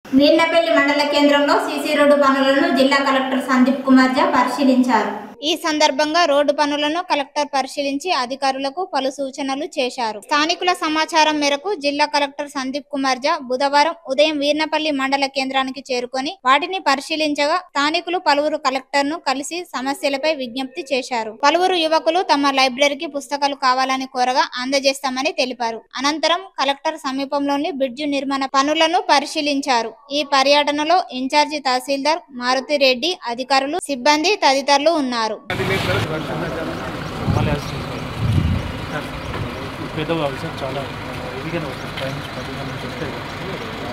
వీర్నపల్లి మండల కేంద్రంలో CC road పనులను జిల్లా కలెక్టర్ సందీప్ కుమార్ జా పరిశీలించారు ఈ సందర్భంగా రోడ్డు పనులను కలెక్టర్ పరిశీలించి అధికారులకు పలు సూచనలు చేశారు స్థానికుల సమాచారం మేరకు జిల్లా కలెక్టర్ సందీప్ కుమార్ జా బుధవారం ఉదయం వీర్నపల్లి మండల కేంద్రానికి చేరుకొని వాటిని పరిశీలించగా స్థానికులు పలువురు కలెక్టర్ ను కలిసి సమస్యలపై విజ్ఞప్తి చేశారు పలువురు యువకులు తమ లైబ్రరీకి పుస్తకాలు కావాలని కోరగా అందజేస్తామని తెలిపారు అనంతరం కలెక్టర్ సమీపంలోని బ్రిడ్జి నిర్మాణ పనులను పరిశీలించారు ఈ పర్యటనలో ఇన్ఛార్జి తహసీల్దార్ మారుతి రెడ్డి అధికారులు సిబ్బంది తదితరులు ఉన్నారు మళ్ళీ పెద్దగా సార్ చాలా ఇదిగానే వస్తుంది టైం పది నుంచి వస్తాయి